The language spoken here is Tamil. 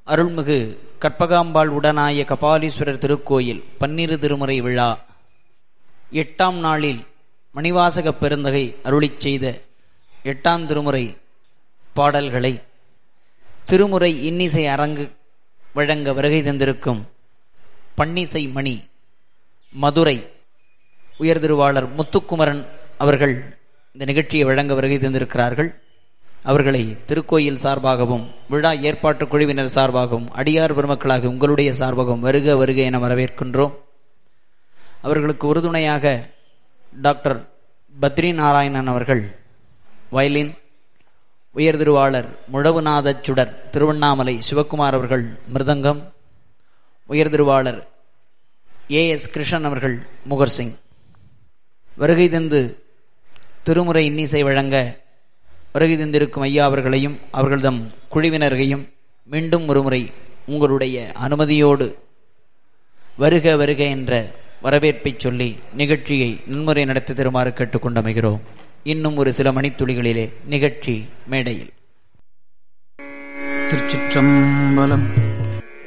அருள்மிகு கற்பகாம்பாள் உடனாய கபாலீஸ்வரர் திருக்கோயில் பன்னிரு திருமுறை விழா எட்டாம் நாளில் மணிவாசகப் பெருந்தகை அருளிச் செய்த எட்டாம் திருமுறை பாடல்களை திருமுறை இன்னிசை அரங்கு வழங்க வருகை தந்திருக்கும் பன்னிசை மணி மதுரை உயர்திருவாளர் முத்துக்குமரன் அவர்கள் இந்த நிகழ்ச்சியை வழங்க வருகை தந்திருக்கிறார்கள் அவர்களை திருக்கோயில் சார்பாகவும் விழா ஏற்பாட்டு குழுவினர் சார்பாகவும் அடியார் பெருமக்களாக உங்களுடைய சார்பாகவும் வருக வருக என வரவேற்கின்றோம் அவர்களுக்கு உறுதுணையாக டாக்டர் பத்ரி நாராயணன் அவர்கள் வயலின் உயர்திருவாளர் முழவுநாதச் சுடர் திருவண்ணாமலை சிவக்குமார் அவர்கள் மிருதங்கம் உயர்திருவாளர் ஏ எஸ் கிருஷ்ணன் அவர்கள் முகர் சிங் வருகை தந்து திருமுறை இன்னிசை வழங்க வருகை தந்திருக்கும் ஐயா அவர்களையும் அவர்கள்தம் குழுவினரையும் மீண்டும் ஒருமுறை உங்களுடைய அனுமதியோடு வருக வருக என்ற வரவேற்பை சொல்லி நிகழ்ச்சியை நன்முறை நடத்தி தருமாறு கேட்டுக்கொண்டமைகிறோம் இன்னும் ஒரு சில மணித்துளிகளிலே நிகழ்ச்சி மேடையில் திருச்சிற்றம்பலம்